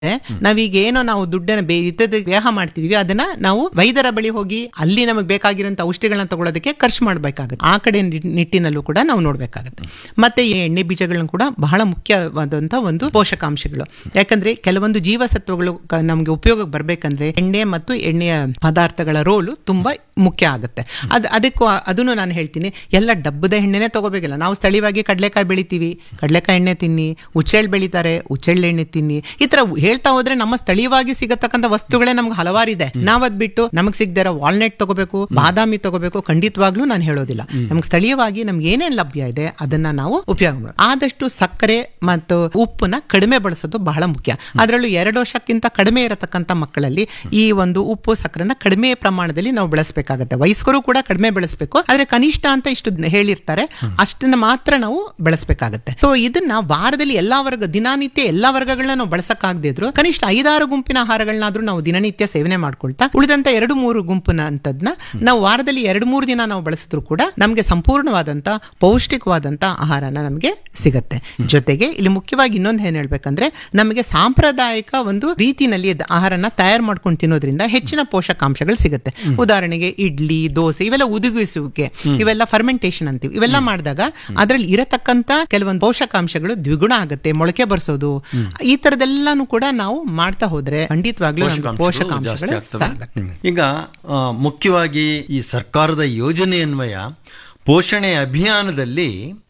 ನಾವೀಗ ಏನೋ ನಾವು ದುಡ್ಡನ್ನ ಬೇ ಇದ್ದದ ವ್ಯಾಹ ಮಾಡ್ತಿದೀವಿ ಅದನ್ನ ನಾವು ವೈದ್ಯರ ಬಳಿ ಹೋಗಿ ಅಲ್ಲಿ ನಮಗೆ ಬೇಕಾಗಿರೋಂಥ ಔಷಧಿಗಳನ್ನ ತಗೊಳ್ಳೋದಕ್ಕೆ ಖರ್ಚು ಮಾಡಬೇಕಾಗುತ್ತೆ ಆ ಕಡೆ ನಿ- ನಿಟ್ಟಿನಲ್ಲೂ ಕೂಡ ನಾವು ನೋಡ್ಬೇಕಾಗುತ್ತೆ ಮತ್ತೆ ಈ ಎಣ್ಣೆ ಬೀಜಗಳನ್ನ ಕೂಡ ಬಹಳ ಮುಖ್ಯವಾದಂಥ ಒಂದು ಪೋಷಕಾಂಶಗಳು ಯಾಕಂದ್ರೆ ಕೆಲವೊಂದು ಜೀವಸತ್ವಗಳು ಕ- ನಮ್ಗೆ ಉಪಯೋಗಕ್ಕೆ ಬರ್ಬೇಕಂದ್ರೆ ಎಣ್ಣೆ ಮತ್ತು ಎಣ್ಣೆಯ ಪದಾರ್ಥಗಳ ರೋಲು ತುಂಬಾ ಮುಖ್ಯ ಆಗುತ್ತೆ ಅದ್ ಅದಕ್ಕೂ ಅದನ್ನು ನಾನು ಹೇಳ್ತೀನಿ ಎಲ್ಲ ಡಬ್ಬದ ಎಣ್ಣೆನೇ ತಗೋಬೇಕಿಲ್ಲ ನಾವು ಸ್ಥಳೀಯವಾಗಿ ಕಡಲೆಕಾಯಿ ಬೆಳಿತೀವಿ ಕಡಲೆಕಾಯಿ ಎಣ್ಣೆ ತಿನ್ನಿ ಉಚ್ಚೆಳ್ಳು ಬೆಳಿತಾರೆ ಉಚ್ಚೆಳ್ಳು ಎಣ್ಣೆ ತಿನ್ನಿ ಈ ತರ ಹೇಳ್ತಾ ಹೋದ್ರೆ ನಮ್ಮ ಸ್ಥಳೀಯವಾಗಿ ಸಿಗತಕ್ಕಂಥ ವಸ್ತುಗಳೇ ನಮ್ಗೆ ಹಲವಾರಿದೆ ನಾವ್ ಅದ್ ಬಿಟ್ಟು ನಮಗ್ ಸಿಗದಿರ ವಾಲ್ನಟ್ ತಗೋಬೇಕು ಬಾದಾಮಿ ತಗೋಬೇಕು ಖಂಡಿತವಾಗ್ಲೂ ನಾನು ಹೇಳೋದಿಲ್ಲ ನಮ್ಗೆ ಸ್ಥಳೀಯವಾಗಿ ನಮ್ಗೆ ಏನೇನ್ ಲಭ್ಯ ಇದೆ ಅದನ್ನ ನಾವು ಉಪಯೋಗ ಮಾಡೋದು ಆದಷ್ಟು ಸಕ್ಕರೆ ಮತ್ತು ಉಪ್ಪನ್ನ ಕಡಿಮೆ ಬಳಸೋದು ಬಹಳ ಮುಖ್ಯ ಅದರಲ್ಲೂ ಎರಡು ವರ್ಷಕ್ಕಿಂತ ಕಡಿಮೆ ಇರತಕ್ಕಂಥ ಮಕ್ಕಳಲ್ಲಿ ಈ ಒಂದು ಉಪ್ಪು ಸಕ್ಕರೆನ ಕಡಿಮೆ ಪ್ರಮಾಣದಲ್ಲಿ ನಾವು ಬಳಸಬೇಕಾಗತ್ತೆ ವಯಸ್ಕರು ಕೂಡ ಕಡಿಮೆ ಬೆಳೆಸಬೇಕು ಆದ್ರೆ ಕನಿಷ್ಠ ಅಂತ ಇಷ್ಟು ಹೇಳಿರ್ತಾರೆ ಅಷ್ಟನ್ನ ಮಾತ್ರ ನಾವು ಬೆಳೆಸಬೇಕಾಗತ್ತೆ ಸೊ ಇದನ್ನ ವಾರದಲ್ಲಿ ಎಲ್ಲಾ ವರ್ಗ ದಿನನಿತ್ಯ ಎಲ್ಲಾ ವರ್ಗಗಳನ್ನ ನಾವು ಬಳಸಕ್ಕಾಗದೇ ಇದ್ರು ಕನಿಷ್ಠ ಐದಾರು ಗುಂಪಿನ ಆಹಾರಗಳನ್ನಾದ್ರೂ ನಾವು ದಿನನಿತ್ಯ ಸೇವನೆ ಮಾಡ್ಕೊಳ್ತಾ ಉಳಿದಂತ ಎರಡು ಮೂರು ಗುಂಪಿನ ಅಂತದ್ನ ನಾವು ವಾರದಲ್ಲಿ ಎರಡು ಮೂರು ದಿನ ನಾವು ಬಳಸಿದ್ರು ಕೂಡ ನಮಗೆ ಸಂಪೂರ್ಣವಾದಂತ ಪೌಷ್ಟಿಕವಾದಂತ ಆಹಾರನ ನಮಗೆ ಸಿಗತ್ತೆ ಜೊತೆಗೆ ಇಲ್ಲಿ ಮುಖ್ಯವಾಗಿ ಇನ್ನೊಂದು ಏನ್ ಹೇಳ್ಬೇಕಂದ್ರೆ ನಮಗೆ ಸಾಂಪ್ರದಾಯಿಕ ಒಂದು ರೀತಿನಲ್ಲಿ ಇದ್ ಆಹಾರನ ತಯಾರು ಮಾಡ್ಕೊಂಡು ತಿನ್ನೋದ್ರಿಂದ ಹೆಚ್ಚಿನ ಪೋಷಕಾಂಶಗಳು ಸಿಗುತ್ತೆ ಉದಾಹರಣೆಗೆ ಇಡ್ಲಿ ದೋಸೆ ಇವೆಲ್ಲ ಉದುಗಿಸುವಿಕೆ ಇವೆಲ್ಲ ಫರ್ಮೆಂಟೇಶನ್ ಅಂತೀವಿ ಇವೆಲ್ಲ ಮಾಡಿದಾಗ ಅದ್ರಲ್ಲಿ ಇರತಕ್ಕಂತ ಕೆಲವೊಂದು ಪೋಷಕಾಂಶಗಳು ದ್ವಿಗುಣ ಆಗುತ್ತೆ ಮೊಳಕೆ ಬರ್ಸೋದು ಈ ತರದೆಲ್ಲಾನು ಕೂಡ ನಾವು ಮಾಡ್ತಾ ಹೋದ್ರೆ ಖಂಡಿತವಾಗ್ಲೂ ನಮ್ಗೆ ಪೋಷಕಾಂಶಗಳು ಜಾಸ್ತಿ ಪೋಷಕಾಂಶಗಳು ಆಗ್ತವೆ ಸಾಗುತ್ತೆ ಹ್ಮ್. ಈಗ ಆ, ಮುಖ್ಯವಾಗಿ ಈ ಸರ್ಕಾರದ ಯೋಜನೆಯನ್ವಯ ಪೋಷಣೆ ಅಭಿಯಾನದಲ್ಲಿ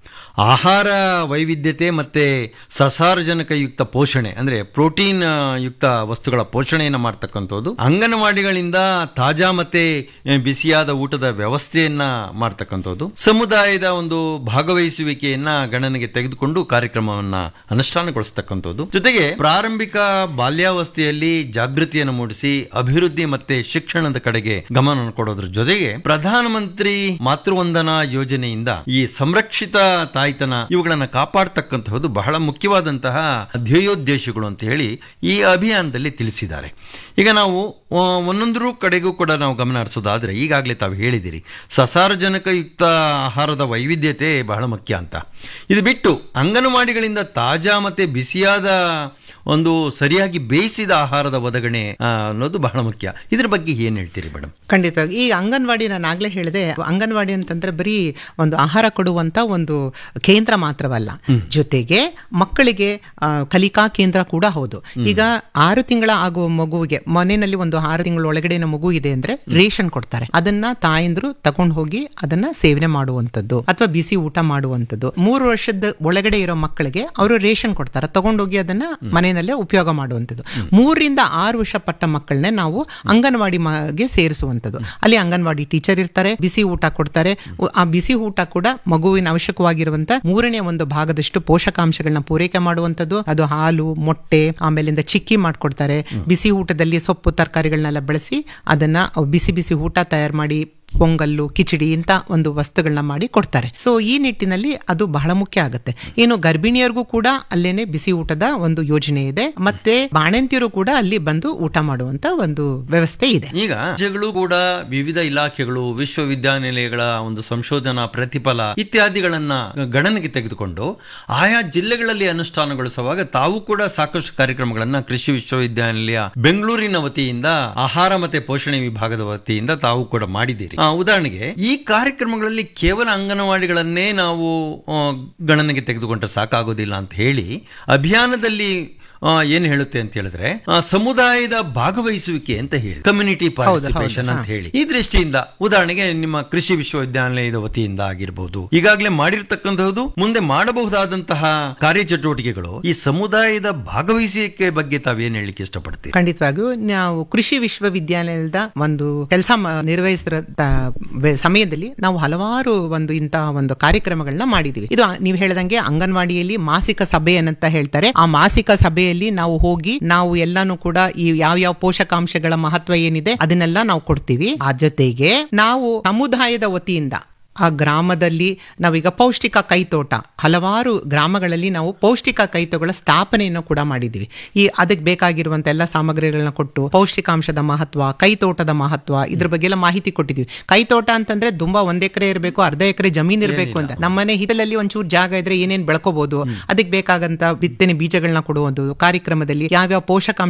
ಆಹಾರ ವೈವಿಧ್ಯತೆ ಮತ್ತೆ ಸಸಾರಜನಕಯುಕ್ತ ಪೋಷಣೆ ಅಂದ್ರೆ ಪ್ರೋಟೀನ್ ಆ, ಯುಕ್ತ ವಸ್ತುಗಳ ಪೋಷಣೆಯನ್ನು ಮಾಡ್ತಕ್ಕಂಥದ್ದು ಅಂಗನವಾಡಿಗಳಿಂದ ತಾಜಾ ಮತ್ತೆ ಆ, ಬಿಸಿಯಾದ ಊಟದ ವ್ಯವಸ್ಥೆಯನ್ನ ಮಾಡ್ತಕ್ಕಂಥದ್ದು ಸಮುದಾಯದ ಒಂದು ಭಾಗವಹಿಸುವಿಕೆಯನ್ನ ಗಣನೆಗೆ ತೆಗೆದುಕೊಂಡು ಕಾರ್ಯಕ್ರಮವನ್ನ ಅನುಷ್ಠಾನಗೊಳಿಸ್ತಕ್ಕಂಥದ್ದು ಜೊತೆಗೆ ಪ್ರಾರಂಭಿಕ ಬಾಲ್ಯಾವಸ್ಥೆಯಲ್ಲಿ ಜಾಗೃತಿಯನ್ನು ಮೂಡಿಸಿ ಅಭಿವೃದ್ಧಿ ಮತ್ತೆ ಶಿಕ್ಷಣದ ಕಡೆಗೆ ಗಮನ ಕೊಡೋದ್ರ ಜೊತೆಗೆ ಪ್ರಧಾನಮಂತ್ರಿ ಮಾತೃವಂದನಾ ಯೋಜನೆಯಿಂದ ಈ ಸಂರಕ್ಷಿತ ತಾಯ್ತನ ಇವುಗಳನ್ನ ಕಾಪಾಡ್ತಕ್ಕಂತಹದ್ದು ಬಹಳ ಮುಖ್ಯವಾದಂತಹ ಧ್ಯೇಯೋದ್ದೇಶಗಳು ಅಂತ ಹೇಳಿ ಈ ಅಭಿಯಾನದಲ್ಲಿ ತಿಳಿಸಿದ್ದಾರೆ ಈಗ ನಾವು ಆ, ಒಂದೊಂದ್ರ ಕಡೆಗೂ ಕೂಡ ನಾವು ಗಮನ ಹರಿಸೋದಾದ್ರೆ ಈಗಾಗಲೇ ತಾವು ಹೇಳಿದಿರಿ ಸಸಾರಜನಕಯುಕ್ತ ಆಹಾರದ ವೈವಿಧ್ಯತೆ ಬಹಳ ಮುಖ್ಯ ಅಂತ ಇದು ಬಿಟ್ಟು ಅಂಗನವಾಡಿಗಳಿಂದ ತಾಜಾ ಮತ್ತೆ ಬಿಸಿಯಾದ ಒಂದು ಸರಿಯಾಗಿ ಬೇಯಿಸಿದ ಆಹಾರದ ಒದಗಣೆ ಆ, ಅನ್ನೋದು ಬಹಳ ಮುಖ್ಯ ಇದ್ರ ಬಗ್ಗೆ ಏನ್ ಹೇಳ್ತೀರಿ ಮೇಡಮ್ ಖಂಡಿತವಾಗಿ ಈ ಅಂಗನವಾಡಿ ನಾನು ಆಗ್ಲೇ ಹೇಳಿದೆ ಅಂಗನವಾಡಿ ಅಂತಂದ್ರೆ ಬರೀ ಒಂದು ಆಹಾರ ಕೊಡುವಂತ ಒಂದು ಕೇಂದ್ರ ಮಾತ್ರವಲ್ಲ ಜೊತೆಗೆ ಮಕ್ಕಳಿಗೆ ಆ, ಕಲಿಕಾ ಕೇಂದ್ರ ಕೂಡ ಹೌದು ಈಗ ಆರು ತಿಂಗಳ ಆಗುವ ಮಗುವಿಗೆ ಮನೆಯಲ್ಲಿ ಒಂದು ಆರು ತಿಂಗಳ ಒಳಗಡೆನ ಮಗು ಇದೆ ಅಂದ್ರೆ ರೇಷನ್ ಕೊಡ್ತಾರೆ ಅದನ್ನ ತಾಯಂದ್ರು ತಗೊಂಡು ಹೋಗಿ ಅದನ್ನ ಸೇವನೆ ಮಾಡುವಂತದ್ದು ಅಥವಾ ಬಿಸಿ ಊಟ ಮಾಡುವಂತದ್ದು ಮೂರು ವರ್ಷದ ಒಳಗಡೆ ಇರೋ ಮಕ್ಕಳಿಗೆ ಅವರು ರೇಷನ್ ಕೊಡ್ತಾರೆ ತಗೊಂಡೋಗಿ ಅದನ್ನ ಮನೆಯಲ್ಲೇ ಉಪಯೋಗ ಮಾಡುವಂಥದ್ದು ಮೂರರಿಂದ ಆರು ವರ್ಷ ಪಟ್ಟ ಮಕ್ಕಳನ್ನೇ ನಾವು ಅಂಗನವಾಡಿ ಗೆ ಸೇರಿಸುವಂಥದ್ದು ಅಲ್ಲಿ ಅಂಗನವಾಡಿ ಟೀಚರ್ ಇರ್ತಾರೆ ಬಿಸಿ ಊಟ ಕೊಡ್ತಾರೆ ಉ- ಆ ಬಿಸಿ ಊಟ ಕೂಡ ಮಗುವಿನ ಅವಶ್ಯಕವಾಗಿರುವಂತ ಮೂರನೇ ಒಂದು ಭಾಗದಷ್ಟು ಪೋಷಕಾಂಶಗಳನ್ನ ಪೂರೈಕೆ ಮಾಡುವಂಥದ್ದು ಅದು ಹಾಲು ಮೊಟ್ಟೆ ಆಮೇಲಿಂದ ಚಿಕ್ಕಿ ಮಾಡ್ಕೊಡ್ತಾರೆ ಬಿಸಿ ಊಟದಲ್ಲಿ ಸೊಪ್ಪು ತರಕಾರಿಗಳನ್ನೆಲ್ಲ ಬಳಸಿ ಅದನ್ನ ಅವ್ ಬಿಸಿ ಬಿಸಿ ಊಟ ತಯಾರು ಮಾಡಿ ಪೊಂಗಲ್ಲು ಕಿಚಡಿ ಇಂತ ಒಂದು ವಸ್ತುಗಳನ್ನ ಮಾಡಿ ಕೊಡ್ತಾರೆ ಸೊ ಈ ನಿಟ್ಟಿನಲ್ಲಿ ಅದು ಬಹಳ ಮುಖ್ಯ ಆಗುತ್ತೆ ಇನ್ನು ಗರ್ಭಿಣಿಯರಿಗೂ ಕೂಡ ಅಲ್ಲೇನೆ ಬಿಸಿ ಊಟದ ಒಂದು ಯೋಜನೆ ಇದೆ ಮತ್ತೆ ಬಾಣಂತಿಯರು ಕೂಡ ಅಲ್ಲಿ ಬಂದು ಊಟ ಮಾಡುವಂತ ಒಂದು ವ್ಯವಸ್ಥೆ ಇದೆ ಈಗ ರಾಜ್ಯಗಳು ಕೂಡ ವಿವಿಧ ಇಲಾಖೆಗಳು ವಿಶ್ವವಿದ್ಯಾನಿಲಯಗಳ ಒಂದು ಸಂಶೋಧನಾ ಪ್ರತಿಫಲ ಇತ್ಯಾದಿಗಳನ್ನ ಗಣನೆಗೆ ತೆಗೆದುಕೊಂಡು ಆಯಾ ಜಿಲ್ಲೆಗಳಲ್ಲಿ ಅನುಷ್ಠಾನಗೊಳಿಸುವಾಗ ತಾವು ಕೂಡ ಸಾಕಷ್ಟು ಕಾರ್ಯಕ್ರಮಗಳನ್ನ ಕೃಷಿ ವಿಶ್ವವಿದ್ಯಾನಿಲಯ ಬೆಂಗಳೂರಿನ ವತಿಯಿಂದ ಆಹಾರ ಮತ್ತೆ ಪೋಷಣೆ ವಿಭಾಗದ ವತಿಯಿಂದ ತಾವು ಕೂಡ ಮಾಡಿದ್ದೀರಿ ಆ, ಉದಾಹರಣೆಗೆ ಈ ಕಾರ್ಯಕ್ರಮಗಳಲ್ಲಿ ಕೇವಲ ಅಂಗನವಾಡಿಗಳನ್ನೇ ನಾವು ಆ, ಗಣನೆಗೆ ತೆಗೆದುಕೊಂಡ್ರೆ ಸಾಕಾಗೋದಿಲ್ಲ ಅಂತ ಹೇಳಿ ಅಭಿಯಾನದಲ್ಲಿ ಆ, ಏನ್ ಹೇಳುತ್ತೆ ಅಂತ ಹೇಳಿದ್ರೆ ಆ, ಸಮುದಾಯದ ಭಾಗವಹಿಸುವಿಕೆ ಅಂತ ಹೇಳಿ ಕಮ್ಯುನಿಟಿ ಪಾರ್ಟಿಸಿಪೇಷನ್ ಅಂತ ಹೇಳಿ ಈ ದೃಷ್ಟಿಯಿಂದ ಉದಾಹರಣೆಗೆ ನಿಮ್ಮ ಕೃಷಿ ವಿಶ್ವವಿದ್ಯಾನಿಲಯದ ವತಿಯಿಂದ ಆಗಿರ್ಬೋದು ಈಗಾಗಲೇ ಮಾಡಿರ್ತಕ್ಕಂತಹದ್ದು ಮುಂದೆ ಮಾಡಬಹುದಾದಂತಹ ಕಾರ್ಯಚಟುವಟಿಕೆಗಳು ಈ ಸಮುದಾಯದ ಭಾಗವಹಿಸುವಿಕೆ ಬಗ್ಗೆ ತಾವೇನ್ ಹೇಳಲಿಕ್ಕೆ ಇಷ್ಟಪಡ್ತೀರಿ ಖಂಡಿತವಾಗಿಯೂ ನಾವು ಕೃಷಿ ವಿಶ್ವವಿದ್ಯಾಲಯದ ಒಂದು ಕೆಲಸ ನಿರ್ವಹಿಸಿದ ಸಮಯದಲ್ಲಿ ನಾವು ಹಲವಾರು ಒಂದು ಇಂತಹ ಒಂದು ಕಾರ್ಯಕ್ರಮಗಳನ್ನ ಮಾಡಿದೀವಿ ಇದು ಆ- ನೀವು ಹೇಳ್ದಂಗೆ ಅಂಗನವಾಡಿಯಲ್ಲಿ ಮಾಸಿಕ ಸಭೆ ಅಂತ ಹೇಳ್ತಾರೆ ಆ ಮಾಸಿಕ ಸಭೆಯಲ್ಲಿ ನಾವು ಹೋಗಿ ನಾವು ಎಲ್ಲಾನು ಕೂಡ ಈ ಯಾವ ಯಾವ ಪೋಷಕಾಂಶಗಳ ಮಹತ್ವ ಏನಿದೆ ಅದನ್ನೆಲ್ಲ ನಾವು ಕೊಡ್ತೀವಿ ಆ ಜೊತೆಗೆ ನಾವು ಸಮುದಾಯದ ವತಿಯಿಂದ ಆ ಗ್ರಾಮದಲ್ಲಿ ನಾವೀಗ ಪೌಷ್ಟಿಕ ಕೈತೋಟ ಹಲವಾರು ಗ್ರಾಮಗಳಲ್ಲಿ ನಾವು ಪೌಷ್ಟಿಕ ಕೈತೋಟಗಳ ಸ್ಥಾಪನೆಯನ್ನು ಕೂಡ ಮಾಡಿದ್ದೀವಿ ಈ ಅದಕ್ಕೆ ಬೇಕಾಗಿರುವಂತ ಎಲ್ಲ ಸಾಮಗ್ರಿಗಳನ್ನ ಕೊಟ್ಟು ಪೌಷ್ಟಿಕಾಂಶದ ಮಹತ್ವ ಕೈತೋಟದ ಮಹತ್ವ ಇದ್ರ ಬಗ್ಗೆ ಎಲ್ಲ ಮಾಹಿತಿ ಕೊಟ್ಟಿದ್ದೀವಿ ಕೈತೋಟ ಅಂತಂದ್ರೆ ತುಂಬಾ ಒಂದ್ ಎಕರೆ ಇರಬೇಕು ಅರ್ಧ ಎಕರೆ ಜಮೀನ್ ಇರಬೇಕು ಅಂತ ನಮ್ಮನೆ ಹಿತ್ತಲಲ್ಲಿ ಒಂಚೂರು ಜಾಗ ಇದ್ರೆ ಏನೇನ್ ಬೆಳ್ಕೋಬಹುದು ಅದಕ್ಕೆ ಬೇಕಾಗಂತ ಬಿತ್ತನೆ ಬೀಜಗಳನ್ನ ಕೊಡುವುದು ಕಾರ್ಯಕ್ರಮದಲ್ಲಿ ಯಾವ್ಯಾವ ಪೋಷಕಾಂಶ